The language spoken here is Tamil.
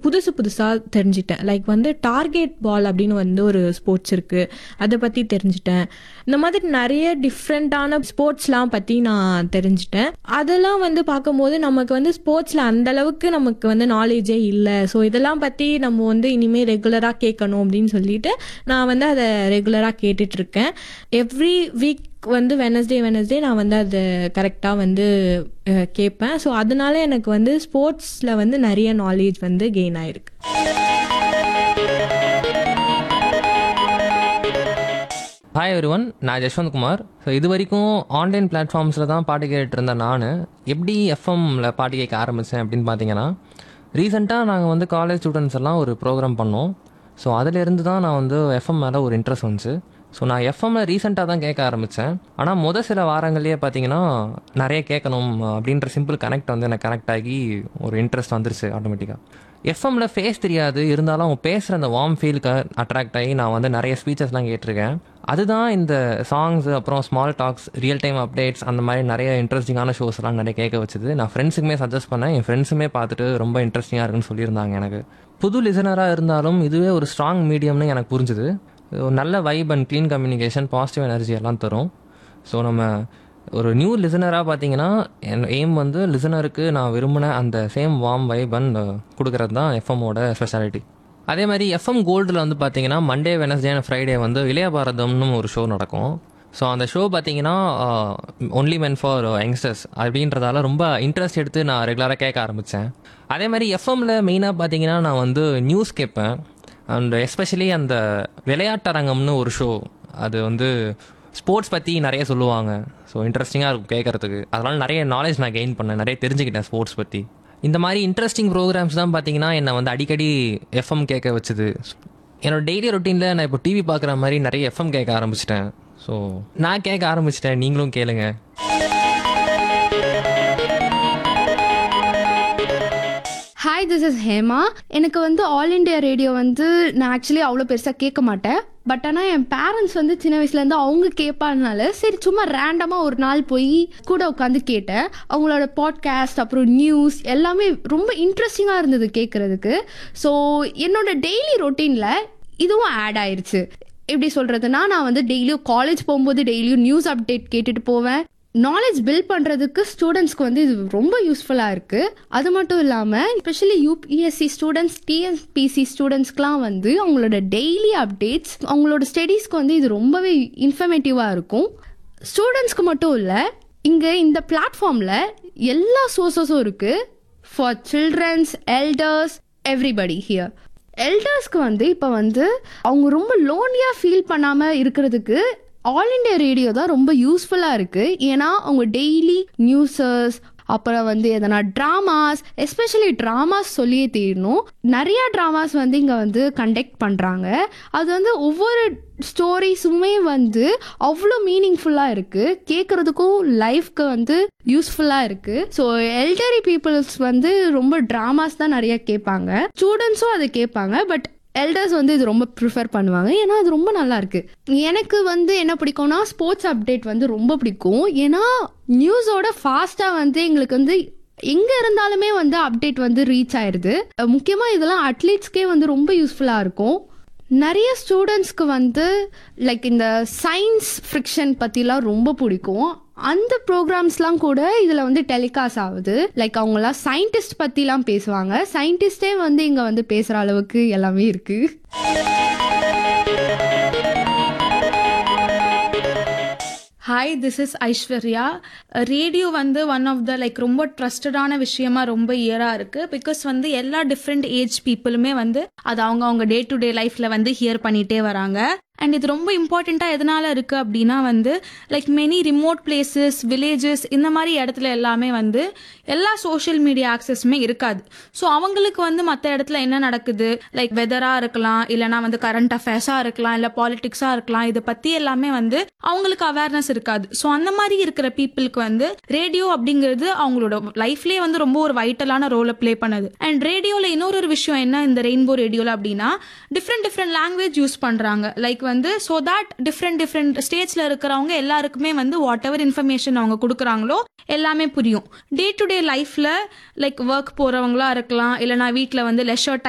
புதுசு புதுசாக தெரிஞ்சிட்டேன் லைக் வந்து டார்கெட் பால் அப்படின்னு வந்து ஒரு ஸ்போர்ட்ஸ் இருக்குது அதை பற்றி தெரிஞ்சிட்டேன் இந்த மாதிரி நிறைய டிஃப்ரெண்ட்டான ஸ்போர்ட்ஸ்லாம் பற்றி நான் தெரிஞ்சிட்டேன் அதெல்லாம் வந்து பார்க்கும்போது நமக்கு வந்து ஸ்போர்ட்ஸில் அந்த அளவுக்கு நமக்கு வந்து நாலேஜே இல்லை ஸோ இதெல்லாம் பற்றி நம்ம வந்து இனிமேல் ரெகுலராக கேட்கணும் அப்படின்னு சொல்லிட்டு நான் வந்து அதை ரெகுலராக கேட்டுட்ருக்கேன் எவ்ரி வீக் வந்து வெனஸ்டே வெனஸ்டே நான் வந்து அதை கரெக்டாக வந்து அஹ், கேட்பேன் ஸோ அதனால எனக்கு வந்து ஸ்போர்ட்ஸில் வந்து நிறைய நாலேஜ் வந்து கெயின் ஆயிருக்கு ஹாய் எவ்ரிவன் நான் ஜஷ்வந்த் குமார் ஸோ இது வரைக்கும் ஆன்லைன் பிளாட்ஃபார்ம்ஸில் தான் பாட்டு கேட்டுட்டு இருந்த நான் எப்படி எஃப்எம்ல பாட்டு கேட்க ஆரம்பித்தேன் அப்படின்னு பார்த்தீங்கன்னா ரீசெண்டாக நாங்கள் வந்து காலேஜ் ஸ்டூடெண்ட்ஸ் எல்லாம் ஒரு ப்ரோக்ராம் பண்ணோம் ஸோ அதிலேருந்து தான் நான் வந்து எஃப்எம் மேலே ஒரு இன்ட்ரெஸ்ட் வந்துச்சு ஸோ நான் எஃப்எம்ல ரீசெண்டாக தான் கேட்க ஆரம்பித்தேன் ஆனால் முத சில வாரங்கள்லேயே பார்த்தீங்கன்னா நிறைய கேட்கணும் அப்படின்ற சிம்பிள் கனெக்ட் வந்து எனக்கு கனெக்ட் ஆகி ஒரு இன்ட்ரெஸ்ட் வந்துருச்சு ஆட்டோமேட்டிக்காக எஃப்எம்ல ஃபேஸ் தெரியாது இருந்தாலும் அவங்க பேசுகிற அந்த வார்ம் ஃபீலுக்கு அட்ராக்ட் ஆகி நான் வந்து நிறைய ஸ்பீச்சஸ்லாம் கேட்டிருக்கேன் அதுதான் இந்த சாங்ஸ் அப்புறம் small talks real time updates அந்த மாதிரி நிறைய இன்ட்ரெஸ்டிங்கான ஷோஸ்லாம் நிறைய கேட்க வச்சுது நான் ஃப்ரெண்ட்ஸுக்குமே சஜஸ்ட் பண்ணேன் என் ஃப்ரெண்ட்ஸுமே பார்த்துட்டு ரொம்ப இன்ட்ரெஸ்டிங்காக இருக்குன்னு சொல்லியிருந்தாங்க எனக்கு புது லிசனராக இருந்தாலும் இதுவே ஒரு ஸ்ட்ராங் மீடியம்னு எனக்கு புரிஞ்சுது ஒரு நல்ல vibe and clean communication positive energy எல்லாம் தரும் ஸோ நம்ம ஒரு நியூ லிசனராக பார்த்தீங்கன்னா என் எய்ம் வந்து லிசனருக்கு நான் விரும்பின அந்த சேம் வார்ம் வைப் அண்ட் கொடுக்கறது தான் எஃப்எம்மோட ஸ்பெஷாலிட்டி அதே மாதிரி எஃப்எம் கோல்டில் வந்து பார்த்தீங்கன்னா மண்டே வெனஸ்டே அண்ட் ஃப்ரைடே வந்து இளைய பாரதம்னு ஒரு ஷோ நடக்கும் ஸோ அந்த ஷோ பார்த்தீங்கன்னா ஒன்லி மென் ஃபார் யங்ஸ்டர்ஸ் அப்படின்றதால ரொம்ப இன்ட்ரெஸ்ட் எடுத்து நான் ரெகுலராக கேட்க ஆரம்பித்தேன் அதே மாதிரி எஃப்எம்ல மெயினாக பார்த்தீங்கன்னா நான் வந்து நியூஸ் கேட்பேன் அண்ட் எஸ்பெஷலி அந்த விளையாட்டரங்கம்னு ஒரு ஷோ அது வந்து ஸ்போர்ட்ஸ் பற்றி நிறைய சொல்லுவாங்க ஸோ இன்ட்ரெஸ்டிங்காக இருக்கும் கேட்குறதுக்கு அதனால் நிறைய நாலேஜ் நான் கெயின் பண்ணேன் நிறைய தெரிஞ்சுக்கிட்டேன் ஸ்போர்ட்ஸ் பற்றி இந்த மாதிரி இன்ட்ரெஸ்டிங் ப்ரோக்ராம்ஸ் தான் பார்த்தீங்கன்னா என்னை வந்து அடிக்கடி எஃப்எம் கேட்க வச்சுது என்னோட டெய்லி ரொட்டீனில் நான் இப்போ டிவி பார்க்குற மாதிரி நிறைய எஃப்எம் கேட்க ஆரம்பிச்சிட்டேன் ஸோ நான் கேட்க ஆரம்பிச்சிட்டேன் நீங்களும் கேளுங்க ஹாய் திஸ் இஸ் ஹேமா எனக்கு வந்து ஆல் இண்டியா ரேடியோ வந்து நான் ஆக்சுவலி அவ்வளோ பெருசாக கேட்க மாட்டேன் பட் ஆனால் என் பேரண்ட்ஸ் வந்து சின்ன வயசுலேருந்து அவங்க கேட்பாதனால சரி சும்மா ரேண்டமாக ஒரு நாள் போய் கூட உட்காந்து கேட்டேன் அவங்களோட பாட்காஸ்ட் அப்புறம் நியூஸ் எல்லாமே ரொம்ப இன்ட்ரெஸ்டிங்காக இருந்தது கேட்குறதுக்கு ஸோ என்னோட டெய்லி ரொட்டீனில் இதுவும் ஆட் ஆயிருச்சு எப்படி சொல்கிறதுனா நான் வந்து டெய்லியும் காலேஜ் போகும்போது டெய்லியும் நியூஸ் அப்டேட் கேட்டுட்டு போவேன் நாலேஜ் பில்ட் பண்ணுறதுக்கு ஸ்டூடெண்ட்ஸ்க்கு வந்து இது ரொம்ப யூஸ்ஃபுல்லாக இருக்குது அது மட்டும் இல்லாமல் ஸ்பெஷலி யூபிஎஸ்சி ஸ்டூடெண்ட்ஸ் டிஎன்பிசி ஸ்டூடெண்ட்ஸ்க்குலாம் வந்து அவங்களோட டெய்லி அப்டேட்ஸ் அவங்களோட ஸ்டடீஸ்க்கு வந்து இது ரொம்பவே இன்ஃபர்மேட்டிவாக இருக்கும் ஸ்டூடெண்ட்ஸ்க்கு மட்டும் இல்லை இங்கே இந்த பிளாட்ஃபார்மில் எல்லா சோர்சஸும் இருக்குது for children's elders everybody here எல்டர்ஸ்க்கு வந்து இப்போ வந்து அவங்க ரொம்ப லோன்லியாக ஃபீல் பண்ணாமல் இருக்கிறதுக்கு ஆல் இண்டியா ரேடியோ தான் ரொம்ப யூஸ்ஃபுல்லாக இருக்குது ஏன்னா அவங்க டெய்லி நியூஸஸ் அப்புறம் வந்து எதனா ட்ராமாஸ் எஸ்பெஷலி ட்ராமாஸ் சொல்லியே தீரணும் நிறையா ட்ராமாஸ் வந்து இங்கே வந்து கண்டக்ட் பண்ணுறாங்க அது வந்து ஒவ்வொரு ஸ்டோரிஸுமே வந்து அவ்வளோ மீனிங்ஃபுல்லாக இருக்குது கேட்குறதுக்கும் லைஃப்க்கு வந்து யூஸ்ஃபுல்லாக இருக்குது ஸோ எல்டரி பீப்புள்ஸ் வந்து ரொம்ப ட்ராமாஸ் தான் நிறைய கேட்பாங்க ஸ்டூடெண்ட்ஸும் அதை கேட்பாங்க பட் எல்டர்ஸ் வந்து இது ரொம்ப ப்ரிஃபர் பண்ணுவாங்க ஏன்னா அது ரொம்ப நல்லா இருக்கு எனக்கு வந்து என்ன பிடிக்கும்னா ஸ்போர்ட்ஸ் அப்டேட் வந்து ரொம்ப பிடிக்கும் ஏன்னா நியூஸோட ஃபாஸ்ட்டாக வந்து எங்களுக்கு வந்து எங்கே இருந்தாலுமே வந்து அப்டேட் வந்து ரீச் ஆயிடுது முக்கியமாக இதெல்லாம் அட்லீட்ஸ்க்கே வந்து ரொம்ப யூஸ்ஃபுல்லாக இருக்கும் நிறைய ஸ்டூடெண்ட்ஸ்க்கு வந்து லைக் இந்த சயின்ஸ் ஃப்ரிக்ஷன் பற்றிலாம் ரொம்ப பிடிக்கும் அந்த ப்ரோக்ராம்ஸ்லாம் கூட இதில் வந்து டெலிகாஸ்ட் ஆகுது லைக் அவங்களாம் சயின்டிஸ்ட் பற்றிலாம் பேசுவாங்க சயின்டிஸ்டே வந்து இங்கே வந்து பேசுகிற அளவுக்கு எல்லாமே இருக்குது hi this is Aishwarya radio வந்து ஒன் ஆஃப் த லைக் ரொம்ப ட்ரஸ்டடான விஷயமா ரொம்ப இயராக இருக்குது பிகாஸ் வந்து எல்லா டிஃப்ரெண்ட் ஏஜ் பீப்புளுமே வந்து அது அவங்க அவங்க டே டு டே லைஃப்பில் வந்து ஹியர் பண்ணிகிட்டே வராங்க அண்ட் இது ரொம்ப இம்பார்ட்டண்ட்டாக எதனால் இருக்குது அப்படின்னா வந்து like many remote places villages இந்த மாதிரி இடத்துல எல்லாமே வந்து எல்லா சோஷியல் மீடியா ஆக்சஸுமே இருக்காது ஸோ அவங்களுக்கு வந்து மற்ற இடத்துல என்ன நடக்குது லைக் வெதராக இருக்கலாம் இல்லைனா வந்து கரண்ட் அஃபேர்ஸாக இருக்கலாம் இல்லை பாலிடிக்ஸாக இருக்கலாம் இதை பற்றி எல்லாமே வந்து அவங்களுக்கு அவேர்னஸ் இருக்காது ஸோ அந்த மாதிரி இருக்கிற பீப்புளுக்கு வந்து ரேடியோ அப்படிங்கிறது அவங்களோட லைஃப்லேயே வந்து ரொம்ப ஒரு வைட்டலான ரோலை ப்ளே பண்ணுது அண்ட் ரேடியோவில் இன்னொரு ஒரு விஷயம் என்ன இந்த ரெயின்போ ரேடியோவில் அப்படின்னா டிஃப்ரெண்ட் டிஃப்ரெண்ட் லாங்குவேஜ் யூஸ் பண்ணுறாங்க லைக் வந்து ஸோ தட் டிஃப்ரெண்ட் டிஃப்ரெண்ட் ஸ்டேட்ஸில் இருக்கிறவங்க எல்லாருக்குமே வந்து வாட் எவர் இன்ஃபர்மேஷன் அவங்க கொடுக்குறாங்களோ எல்லாமே புரியும் டே டு டே லைஃப்பில் லைக் ஒர்க் போகிறவங்களா இருக்கலாம் இல்லைனா வீட்டில் வந்து லெஷர்